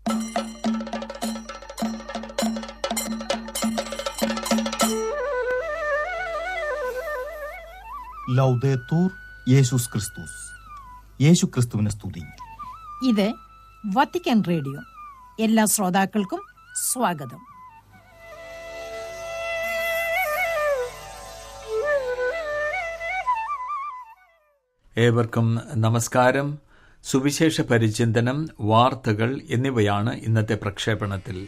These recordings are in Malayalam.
ലൗദേത്തൂർ യേശുസ് ക്രിസ്തുസ് യേശു ക്രിസ്തുവിനെ സ്തുതി ഇത് വത്തിക്കാൻ റേഡിയോ എല്ലാ ശ്രോതാക്കൾക്കും സ്വാഗതം ഏവർക്കും നമസ്കാരം സുവിശേഷ പരിചിന്തനം വാർത്തകൾ എന്നിവയാണ് ഇന്നത്തെ പ്രക്ഷേപണത്തിൽ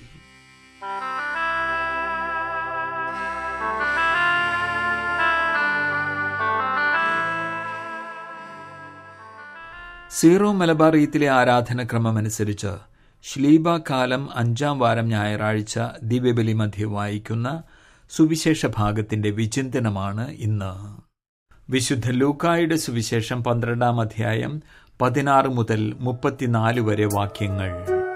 സീറോ മലബാർ ഈത്തിലെ ആരാധനക്രമമനുസരിച്ച് ശ്ലീബ കാലം അഞ്ചാം വാരം ഞായറാഴ്ച ദിവ്യബലി മധ്യ വായിക്കുന്ന സുവിശേഷ ഭാഗത്തിന്റെ വിചിന്തനമാണ് ഇന്ന് വിശുദ്ധ ലൂക്കായുടെ സുവിശേഷം പന്ത്രണ്ടാം അധ്യായം പതിനാറ് മുതൽ മുപ്പത്തിനാല് വരെ വാക്യങ്ങൾ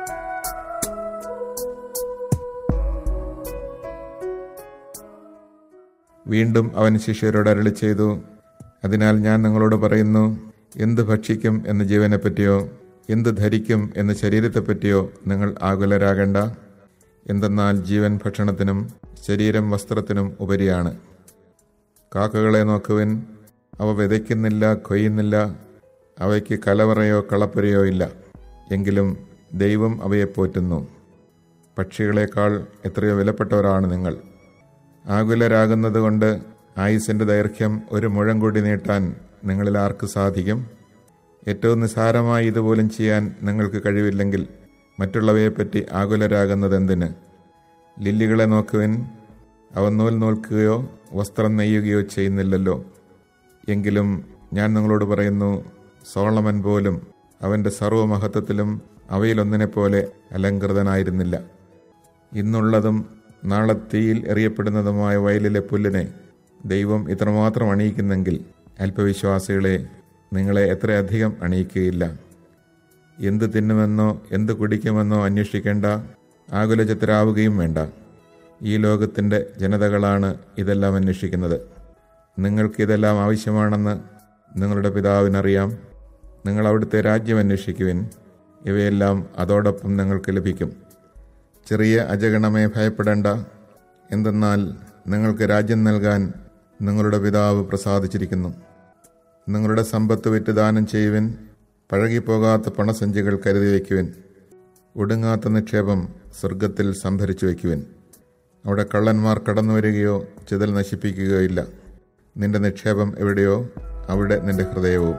വീണ്ടും അവൻ ശിഷ്യരോട് അരളി ചെയ്തു അതിനാൽ ഞാൻ നിങ്ങളോട് പറയുന്നു എന്ത് ഭക്ഷിക്കും എന്ന ജീവനെപ്പറ്റിയോ എന്ത് ധരിക്കും എന്ന ശരീരത്തെപ്പറ്റിയോ നിങ്ങൾ ആകുലരാകേണ്ട എന്തെന്നാൽ ജീവൻ ഭക്ഷണത്തിനും ശരീരം വസ്ത്രത്തിനും ഉപരിയാണ് കാക്കകളെ നോക്കുവിൻ അവ വിതയ്ക്കുന്നില്ല കൊയ്യുന്നില്ല അവയ്ക്ക് കലവറയോ കളപ്പുരയോ ഇല്ല എങ്കിലും ദൈവം അവയെ പോറ്റുന്നു പക്ഷികളെക്കാൾ എത്രയോ വിലപ്പെട്ടവരാണ് നിങ്ങൾ ആകുലരാകുന്നത് കൊണ്ട് ആയുസിന്റെ ദൈർഘ്യം ഒരു മുഴം കൂടി നീട്ടാൻ നിങ്ങളിൽ ആർക്ക് സാധിക്കും ഏറ്റവും നിസ്സാരമായി ഇതുപോലും ചെയ്യാൻ നിങ്ങൾക്ക് കഴിവില്ലെങ്കിൽ മറ്റുള്ളവയെപ്പറ്റി ആകുലരാകുന്നത് എന്തിന് ലില്ലികളെ നോക്കുവിൻ അവ നൂൽ നോൽക്കുകയോ വസ്ത്രം നെയ്യുകയോ ചെയ്യുന്നില്ലല്ലോ എങ്കിലും ഞാൻ നിങ്ങളോട് പറയുന്നു സോളമൻ പോലും അവന്റെ സർവ്വമഹത്വത്തിലും അവയിലൊന്നിനെപ്പോലെ അലങ്കൃതനായിരുന്നില്ല ഇന്നുള്ളതും നാളെ തീയിൽ എറിയപ്പെടുന്നതുമായ വയലിലെ പുല്ലിനെ ദൈവം ഇത്രമാത്രം അണിയിക്കുന്നെങ്കിൽ അല്പവിശ്വാസികളെ നിങ്ങളെ എത്രയധികം അണിയിക്കുകയില്ല എന്ത് തിന്നുമെന്നോ എന്ത് കുടിക്കുമെന്നോ അന്വേഷിക്കേണ്ട ആകുലചിത്തരാവുകയും വേണ്ട ഈ ലോകത്തിൻ്റെ ജനതകളാണ് ഇതെല്ലാം അന്വേഷിക്കുന്നത് നിങ്ങൾക്ക് ഇതെല്ലാം ആവശ്യമാണെന്ന് നിങ്ങളുടെ പിതാവിനറിയാം നിങ്ങൾ അവിടുത്തെ രാജ്യം അന്വേഷിക്കുവിൻ ഇവയെല്ലാം അതോടൊപ്പം നിങ്ങൾക്ക് ലഭിക്കും ചെറിയ അജഗണമേ ഭയപ്പെടേണ്ട എന്തെന്നാൽ നിങ്ങൾക്ക് രാജ്യം നൽകാൻ നിങ്ങളുടെ പിതാവ് പ്രസാദിച്ചിരിക്കുന്നു നിങ്ങളുടെ സമ്പത്ത് വിറ്റ് ദാനം ചെയ്യുവിൻ പഴകിപ്പോകാത്ത പണസഞ്ചികൾ കരുതി വയ്ക്കുവിൻ ഒടുങ്ങാത്ത നിക്ഷേപം സ്വർഗത്തിൽ സംഭരിച്ചു വയ്ക്കുവിൻ അവിടെ കള്ളന്മാർ കടന്നു വരികയോ ചിതൽ നശിപ്പിക്കുകയോ ഇല്ല നിന്റെ നിക്ഷേപം എവിടെയോ അവിടെ നിന്റെ ഹൃദയവും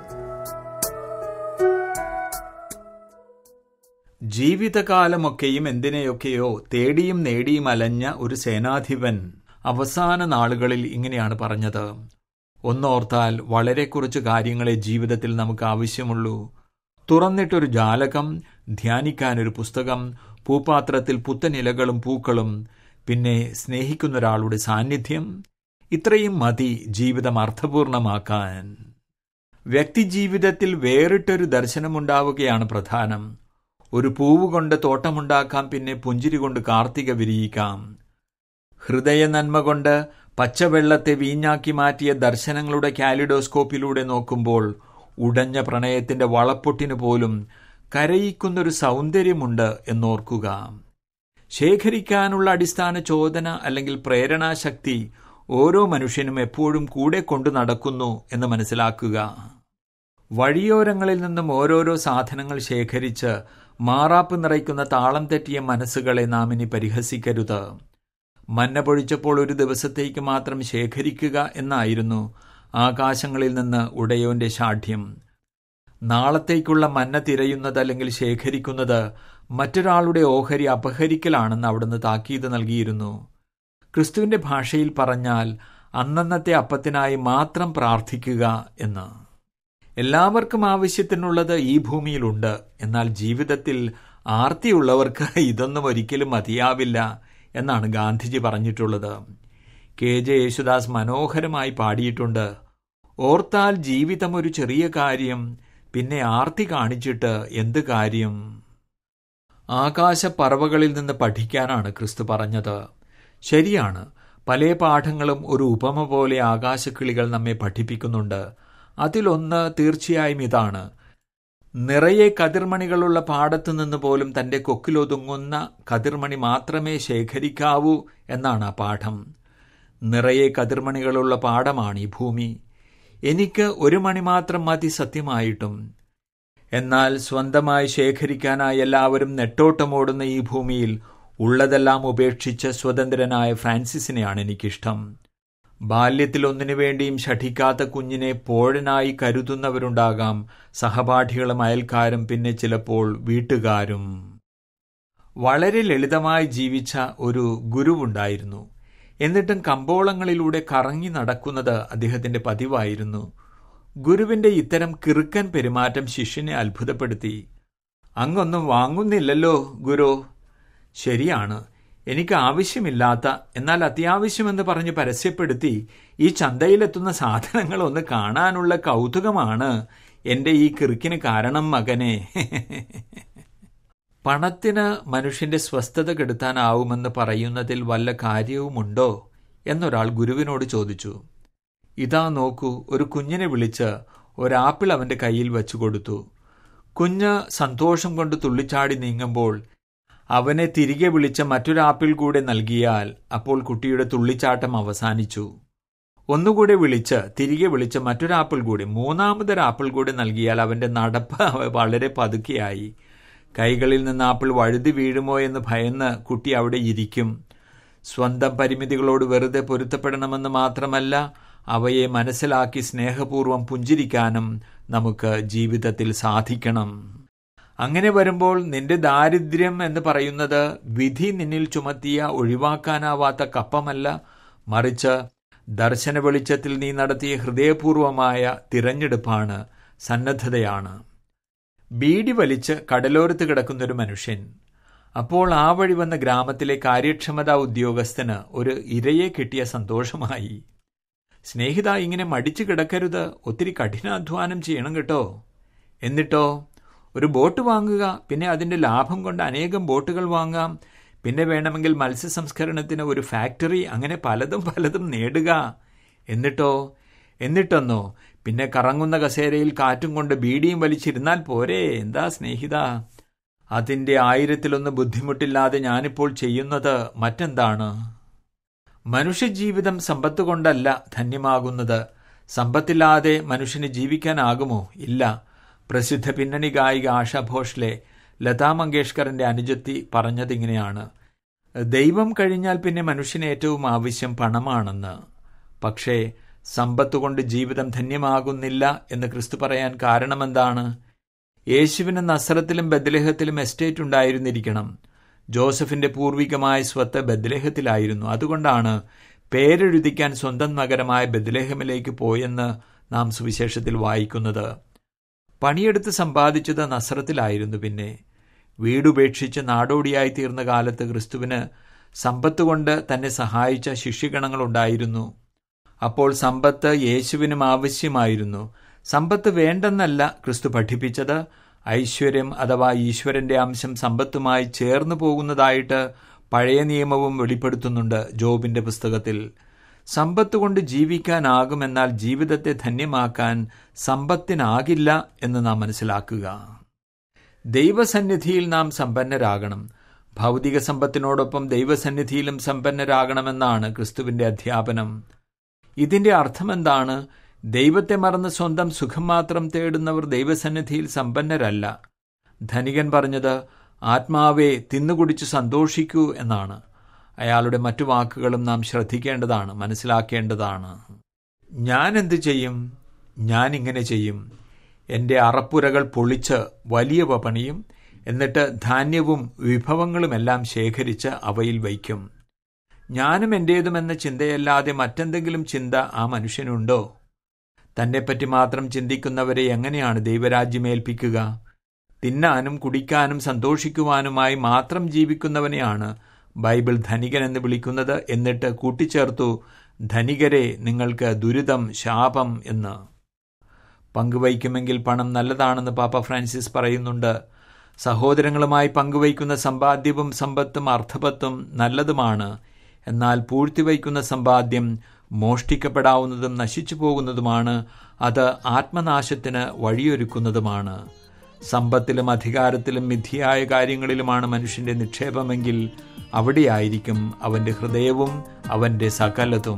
ജീവിതകാലമൊക്കെയും എന്തിനെയൊക്കെയോ തേടിയും നേടിയും അലഞ്ഞ ഒരു സേനാധിപൻ അവസാന നാളുകളിൽ ഇങ്ങനെയാണ് പറഞ്ഞത് ഒന്നോർത്താൽ വളരെ കുറച്ച് കാര്യങ്ങളെ ജീവിതത്തിൽ നമുക്ക് ആവശ്യമുള്ളൂ തുറന്നിട്ടൊരു ജാലകം ധ്യാനിക്കാനൊരു പുസ്തകം പൂപ്പാത്രത്തിൽ പുത്തനിലകളും പൂക്കളും പിന്നെ സ്നേഹിക്കുന്നൊരാളുടെ സാന്നിധ്യം ഇത്രയും മതി ജീവിതം അർത്ഥപൂർണമാക്കാൻ വ്യക്തിജീവിതത്തിൽ വേറിട്ടൊരു ദർശനമുണ്ടാവുകയാണ് പ്രധാനം ഒരു പൂവ് കൊണ്ട് തോട്ടമുണ്ടാക്കാം പിന്നെ പുഞ്ചിരി കൊണ്ട് കാർത്തിക വിരിയിക്കാം ഹൃദയ നന്മ കൊണ്ട് പച്ചവെള്ളത്തെ വീഞ്ഞാക്കി മാറ്റിയ ദർശനങ്ങളുടെ കാലിഡോസ്കോപ്പിലൂടെ നോക്കുമ്പോൾ ഉടഞ്ഞ പ്രണയത്തിന്റെ വളപ്പൊട്ടിനു പോലും കരയിക്കുന്നൊരു സൗന്ദര്യമുണ്ട് എന്നോർക്കുക ശേഖരിക്കാനുള്ള അടിസ്ഥാന ചോദന അല്ലെങ്കിൽ പ്രേരണാശക്തി ഓരോ മനുഷ്യനും എപ്പോഴും കൂടെ കൊണ്ടു നടക്കുന്നു എന്ന് മനസ്സിലാക്കുക വഴിയോരങ്ങളിൽ നിന്നും ഓരോരോ സാധനങ്ങൾ ശേഖരിച്ച് മാറാപ്പ് നിറയ്ക്കുന്ന താളം തെറ്റിയ മനസ്സുകളെ നാം ഇനി പരിഹസിക്കരുത് മന്ന പൊഴിച്ചപ്പോൾ ഒരു ദിവസത്തേക്ക് മാത്രം ശേഖരിക്കുക എന്നായിരുന്നു ആകാശങ്ങളിൽ നിന്ന് ഉടയോന്റെ ശാഠ്യം നാളത്തേക്കുള്ള മന്ന തിരയുന്നത് അല്ലെങ്കിൽ ശേഖരിക്കുന്നത് മറ്റൊരാളുടെ ഓഹരി അപഹരിക്കലാണെന്ന് അവിടുന്ന് താക്കീത് നൽകിയിരുന്നു ക്രിസ്തുവിന്റെ ഭാഷയിൽ പറഞ്ഞാൽ അന്നന്നത്തെ അപ്പത്തിനായി മാത്രം പ്രാർത്ഥിക്കുക എന്ന് എല്ലാവർക്കും ആവശ്യത്തിനുള്ളത് ഈ ഭൂമിയിലുണ്ട് എന്നാൽ ജീവിതത്തിൽ ആർത്തിയുള്ളവർക്ക് ഇതൊന്നും ഒരിക്കലും മതിയാവില്ല എന്നാണ് ഗാന്ധിജി പറഞ്ഞിട്ടുള്ളത് കെ ജെ യേശുദാസ് മനോഹരമായി പാടിയിട്ടുണ്ട് ഓർത്താൽ ജീവിതം ഒരു ചെറിയ കാര്യം പിന്നെ ആർത്തി കാണിച്ചിട്ട് എന്ത് കാര്യം ആകാശപ്പറവകളിൽ നിന്ന് പഠിക്കാനാണ് ക്രിസ്തു പറഞ്ഞത് ശരിയാണ് പല പാഠങ്ങളും ഒരു ഉപമ പോലെ ആകാശക്കിളികൾ നമ്മെ പഠിപ്പിക്കുന്നുണ്ട് അതിലൊന്ന് തീർച്ചയായും ഇതാണ് നിറയെ കതിർമണികളുള്ള പാടത്തു നിന്ന് പോലും തന്റെ കൊക്കിലൊതുങ്ങുന്ന കതിർമണി മാത്രമേ ശേഖരിക്കാവൂ എന്നാണ് ആ പാഠം നിറയെ കതിർമണികളുള്ള പാടമാണ് ഈ ഭൂമി എനിക്ക് ഒരു മണി മാത്രം മതി സത്യമായിട്ടും എന്നാൽ സ്വന്തമായി ശേഖരിക്കാനായി എല്ലാവരും നെട്ടോട്ടമോടുന്ന ഈ ഭൂമിയിൽ ഉള്ളതെല്ലാം ഉപേക്ഷിച്ച് സ്വതന്ത്രനായ ഫ്രാൻസിസിനെയാണ് എനിക്കിഷ്ടം ബാല്യത്തിൽ ഒന്നിനു വേണ്ടിയും ശഠിക്കാത്ത കുഞ്ഞിനെ പോഴനായി കരുതുന്നവരുണ്ടാകാം സഹപാഠികളും അയൽക്കാരും പിന്നെ ചിലപ്പോൾ വീട്ടുകാരും വളരെ ലളിതമായി ജീവിച്ച ഒരു ഗുരുവുണ്ടായിരുന്നു എന്നിട്ടും കമ്പോളങ്ങളിലൂടെ കറങ്ങി നടക്കുന്നത് അദ്ദേഹത്തിന്റെ പതിവായിരുന്നു ഗുരുവിന്റെ ഇത്തരം കിറുക്കൻ പെരുമാറ്റം ശിഷ്യനെ അത്ഭുതപ്പെടുത്തി അങ്ങൊന്നും വാങ്ങുന്നില്ലല്ലോ ഗുരു ശരിയാണ് എനിക്ക് ആവശ്യമില്ലാത്ത എന്നാൽ അത്യാവശ്യമെന്ന് പറഞ്ഞ് പരസ്യപ്പെടുത്തി ഈ ചന്തയിലെത്തുന്ന സാധനങ്ങൾ ഒന്ന് കാണാനുള്ള കൗതുകമാണ് എന്റെ ഈ കിറുക്കിന് കാരണം മകനെ പണത്തിന് മനുഷ്യന്റെ സ്വസ്ഥത കെടുത്താനാവുമെന്ന് പറയുന്നതിൽ വല്ല കാര്യവുമുണ്ടോ എന്നൊരാൾ ഗുരുവിനോട് ചോദിച്ചു ഇതാ നോക്കൂ ഒരു കുഞ്ഞിനെ വിളിച്ച് ഒരാപ്പിൾ അവന്റെ കയ്യിൽ വെച്ചു കൊടുത്തു കുഞ്ഞ് സന്തോഷം കൊണ്ട് തുള്ളിച്ചാടി നീങ്ങുമ്പോൾ അവനെ തിരികെ വിളിച്ച മറ്റൊരാപ്പിൾ കൂടെ നൽകിയാൽ അപ്പോൾ കുട്ടിയുടെ തുള്ളിച്ചാട്ടം അവസാനിച്ചു ഒന്നുകൂടെ വിളിച്ച് തിരികെ വിളിച്ച മറ്റൊരാപ്പിൾ കൂടി മൂന്നാമതൊരാപ്പിൾ കൂടി നൽകിയാൽ അവന്റെ നടപ്പ് വളരെ പതുക്കെയായി കൈകളിൽ നിന്ന് ആപ്പിൾ വഴുതി വീഴുമോ എന്ന് ഭയന്ന് കുട്ടി അവിടെ ഇരിക്കും സ്വന്തം പരിമിതികളോട് വെറുതെ പൊരുത്തപ്പെടണമെന്ന് മാത്രമല്ല അവയെ മനസ്സിലാക്കി സ്നേഹപൂർവ്വം പുഞ്ചിരിക്കാനും നമുക്ക് ജീവിതത്തിൽ സാധിക്കണം അങ്ങനെ വരുമ്പോൾ നിന്റെ ദാരിദ്ര്യം എന്ന് പറയുന്നത് വിധി നിന്നിൽ ചുമത്തിയ ഒഴിവാക്കാനാവാത്ത കപ്പമല്ല മറിച്ച് ദർശന വെളിച്ചത്തിൽ നീ നടത്തിയ ഹൃദയപൂർവമായ തിരഞ്ഞെടുപ്പാണ് സന്നദ്ധതയാണ് ബീഡി വലിച്ച് കടലോരത്ത് കിടക്കുന്നൊരു മനുഷ്യൻ അപ്പോൾ ആ വഴി വന്ന ഗ്രാമത്തിലെ കാര്യക്ഷമതാ ഉദ്യോഗസ്ഥന് ഒരു ഇരയെ കിട്ടിയ സന്തോഷമായി സ്നേഹിത ഇങ്ങനെ മടിച്ചു കിടക്കരുത് ഒത്തിരി കഠിനാധ്വാനം ചെയ്യണം കേട്ടോ എന്നിട്ടോ ഒരു ബോട്ട് വാങ്ങുക പിന്നെ അതിന്റെ ലാഭം കൊണ്ട് അനേകം ബോട്ടുകൾ വാങ്ങാം പിന്നെ വേണമെങ്കിൽ മത്സ്യസംസ്കരണത്തിന് ഒരു ഫാക്ടറി അങ്ങനെ പലതും പലതും നേടുക എന്നിട്ടോ എന്നിട്ടെന്നോ പിന്നെ കറങ്ങുന്ന കസേരയിൽ കാറ്റും കൊണ്ട് ബീഡിയും വലിച്ചിരുന്നാൽ പോരെ എന്താ സ്നേഹിത അതിന്റെ ആയിരത്തിലൊന്ന് ബുദ്ധിമുട്ടില്ലാതെ ഞാനിപ്പോൾ ചെയ്യുന്നത് മറ്റെന്താണ് മനുഷ്യജീവിതം സമ്പത്ത് കൊണ്ടല്ല ധന്യമാകുന്നത് സമ്പത്തില്ലാതെ മനുഷ്യന് ജീവിക്കാനാകുമോ ഇല്ല പ്രസിദ്ധ പിന്നണി ഗായിക ആശാ ഭോഷ്ലെ ലതാ മങ്കേഷ്കറിന്റെ അനുജത്തി പറഞ്ഞതിങ്ങനെയാണ് ദൈവം കഴിഞ്ഞാൽ പിന്നെ മനുഷ്യന് ഏറ്റവും ആവശ്യം പണമാണെന്ന് പക്ഷേ സമ്പത്ത് കൊണ്ട് ജീവിതം ധന്യമാകുന്നില്ല എന്ന് ക്രിസ്തു പറയാൻ കാരണമെന്താണ് യേശുവിന് നസ്രത്തിലും ബദ്ലേഹത്തിലും എസ്റ്റേറ്റ് ഉണ്ടായിരുന്നിരിക്കണം ജോസഫിന്റെ പൂർവികമായ സ്വത്ത് ബദ്ലേഹത്തിലായിരുന്നു അതുകൊണ്ടാണ് പേരെഴുതിക്കാൻ സ്വന്തം നഗരമായ ബദ്ലേഹമിലേക്ക് പോയെന്ന് നാം സുവിശേഷത്തിൽ വായിക്കുന്നത് പണിയെടുത്ത് സമ്പാദിച്ചത് നസ്രത്തിലായിരുന്നു പിന്നെ വീടുപേക്ഷിച്ച് നാടോടിയായി തീർന്ന കാലത്ത് ക്രിസ്തുവിന് സമ്പത്ത് കൊണ്ട് തന്നെ സഹായിച്ച ശിഷ്യഗണങ്ങളുണ്ടായിരുന്നു അപ്പോൾ സമ്പത്ത് യേശുവിനും ആവശ്യമായിരുന്നു സമ്പത്ത് വേണ്ടെന്നല്ല ക്രിസ്തു പഠിപ്പിച്ചത് ഐശ്വര്യം അഥവാ ഈശ്വരന്റെ അംശം സമ്പത്തുമായി ചേർന്നു പോകുന്നതായിട്ട് പഴയ നിയമവും വെളിപ്പെടുത്തുന്നുണ്ട് ജോബിന്റെ പുസ്തകത്തിൽ സമ്പത്ത് കൊണ്ട് ജീവിക്കാനാകുമെന്നാൽ ജീവിതത്തെ ധന്യമാക്കാൻ സമ്പത്തിനാകില്ല എന്ന് നാം മനസ്സിലാക്കുക ദൈവസന്നിധിയിൽ നാം സമ്പന്നരാകണം ഭൗതിക സമ്പത്തിനോടൊപ്പം ദൈവസന്നിധിയിലും സമ്പന്നരാകണമെന്നാണ് ക്രിസ്തുവിന്റെ അധ്യാപനം ഇതിന്റെ അർത്ഥമെന്താണ് ദൈവത്തെ മറന്ന് സ്വന്തം സുഖം മാത്രം തേടുന്നവർ ദൈവസന്നിധിയിൽ സമ്പന്നരല്ല ധനികൻ പറഞ്ഞത് ആത്മാവെ തിന്നുകുടിച്ച് സന്തോഷിക്കൂ എന്നാണ് അയാളുടെ മറ്റു വാക്കുകളും നാം ശ്രദ്ധിക്കേണ്ടതാണ് മനസ്സിലാക്കേണ്ടതാണ് ഞാൻ എന്തു ചെയ്യും ഞാൻ ഇങ്ങനെ ചെയ്യും എൻ്റെ അറപ്പുരകൾ പൊളിച്ച് വലിയ പണിയും എന്നിട്ട് ധാന്യവും വിഭവങ്ങളുമെല്ലാം ശേഖരിച്ച് അവയിൽ വയ്ക്കും ഞാനും എൻ്റേതുമെന്ന ചിന്തയല്ലാതെ മറ്റെന്തെങ്കിലും ചിന്ത ആ മനുഷ്യനുണ്ടോ തന്നെപ്പറ്റി മാത്രം ചിന്തിക്കുന്നവരെ എങ്ങനെയാണ് ദൈവരാജ്യമേൽപ്പിക്കുക തിന്നാനും കുടിക്കാനും സന്തോഷിക്കുവാനുമായി മാത്രം ജീവിക്കുന്നവനെയാണ് ബൈബിൾ ധനികൻ എന്ന് വിളിക്കുന്നത് എന്നിട്ട് കൂട്ടിച്ചേർത്തു ധനികരെ നിങ്ങൾക്ക് ദുരിതം ശാപം എന്ന് പങ്കുവയ്ക്കുമെങ്കിൽ പണം നല്ലതാണെന്ന് പാപ്പ ഫ്രാൻസിസ് പറയുന്നുണ്ട് സഹോദരങ്ങളുമായി പങ്കുവയ്ക്കുന്ന സമ്പാദ്യവും സമ്പത്തും അർത്ഥവത്തും നല്ലതുമാണ് എന്നാൽ പൂഴ്ത്തിവയ്ക്കുന്ന സമ്പാദ്യം മോഷ്ടിക്കപ്പെടാവുന്നതും നശിച്ചു പോകുന്നതുമാണ് അത് ആത്മനാശത്തിന് വഴിയൊരുക്കുന്നതുമാണ് സമ്പത്തിലും അധികാരത്തിലും മിഥ്യയായ കാര്യങ്ങളിലുമാണ് മനുഷ്യന്റെ നിക്ഷേപമെങ്കിൽ അവിടെയായിരിക്കും അവന്റെ ഹൃദയവും അവന്റെ സകലതും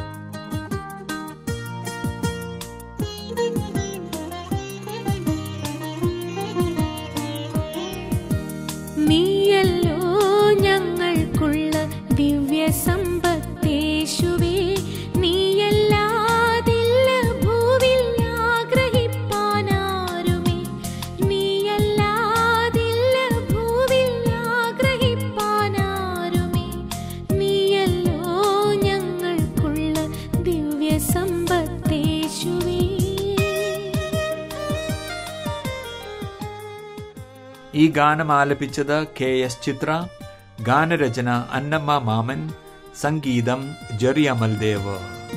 നീയല്ലോ ഞങ്ങൾക്കുള്ള ദിവ്യ സമ്പത്തേശുവേ നീയല്ലാതില്ല ഭൂവിൽ ആഗ്രഹിപ്പാനാരുമേ നീയല്ലാതില്ല ഭൂവിൽ ആഗ്രഹിപ്പാനാരുമേ നീയല്ലോ ഞങ്ങൾക്കുള്ള ദിവ്യ സമ്പത്തേശുവേ ഈ ഗാനം ആലപിച്ചത് കെ എസ് ചിത്ര ഗാനരചന അന്നമ്മ മാമൻ സംഗീതം ജെറി അമൽദേവ്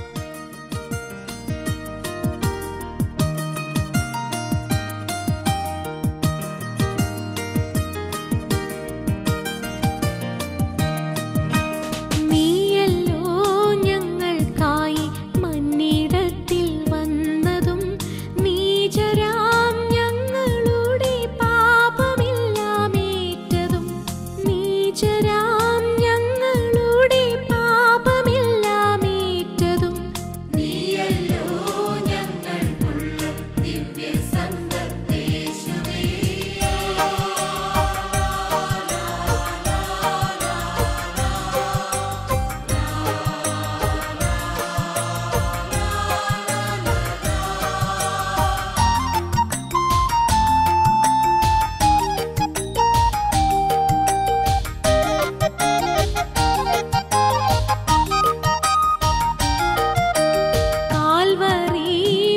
നീയല്ലോ ഞങ്ങൾക്കായി മന്നിടത്തിൽ വന്നതും നീചരാം ഞങ്ങളുടെ പാപമെല്ലാമേറ്റതും നീചരാം ഞങ്ങളുടെ പാപമെല്ലാമേറ്റതും നീയല്ലോ ഞങ്ങൾക്കുള്ള ദിവ്യ സമ്പത്തേശുവേ കാൽവറി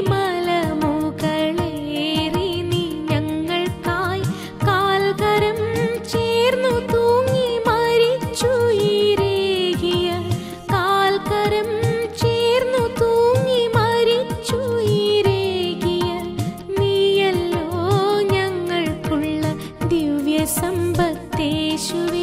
മലമുകളേറി നീ ഞങ്ങൾക്കായി കാൽകരം ചേർന്നു തൂങ്ങി മരിച്ചു ഈരേകിയ കാൽകരം ചേർന്നു തൂങ്ങി മരിച്ചു ഈരേകിയ നീയല്ലോ ഞങ്ങൾക്കുള്ള ദിവ്യ സമ്പത്തേശുവേ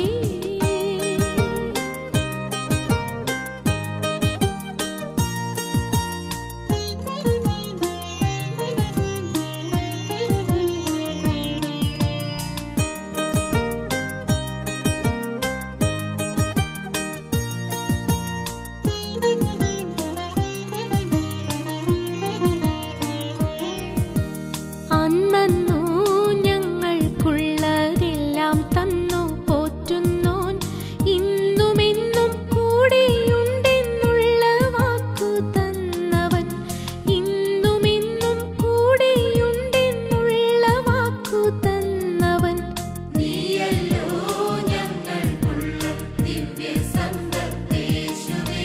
അന്നു ഞങ്ങൾക്കുള്ളതെല്ലാം തന്നു പോറ്റുന്നോൻ ഇന്നുമെന്നും കൂടെയുണ്ടെന്നുള്ള വാക്കു തന്നവൻ ഇന്നുമെന്നും കൂടെയുണ്ടെന്നുള്ള വാക്കു തന്നവൻ നീയല്ലോ ഞങ്ങൾക്കുള്ള ദിവ്യ സമ്പത്തേശുവേ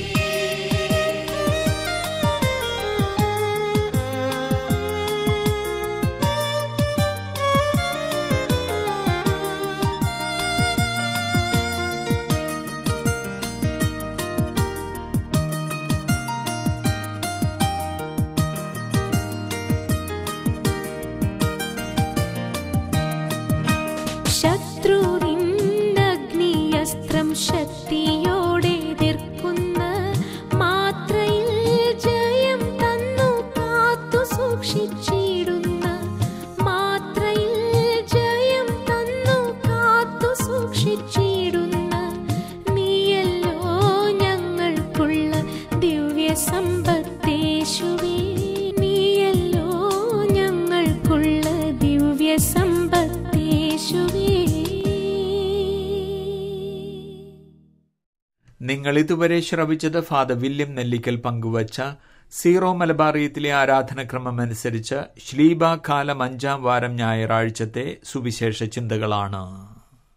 ശത്രുവിന്നഗ്നിയസ്ത്രം ശക്തിയോടെ എതിർക്കുന്ന മാത്രയിൽ ജയം തന്നു കാത്തു സൂക്ഷിച്ചിടുന്ന മാത്രയിൽ ജയം തന്നു കാത്തു സൂക്ഷിച്ചിടുന്ന നീയല്ലോ ഞങ്ങൾക്കുള്ള ദിവ്യ സമ്പത്തേശുവേ നീയല്ലോ ഞങ്ങൾക്കുള്ള ദിവ്യ സമ്പത്തേശുവേ നിങ്ങൾ ഇതുവരെ ശ്രവിച്ചത് ഫാദർ വില്യം നെല്ലിക്കൽ പങ്കുവച്ച സീറോ മലബാറിയത്തിലെ ആരാധനക്രമം അനുസരിച്ച് ശ്ലീബ കാലം അഞ്ചാം വാരം ഞായറാഴ്ചത്തെ സുവിശേഷ ചിന്തകളാണ്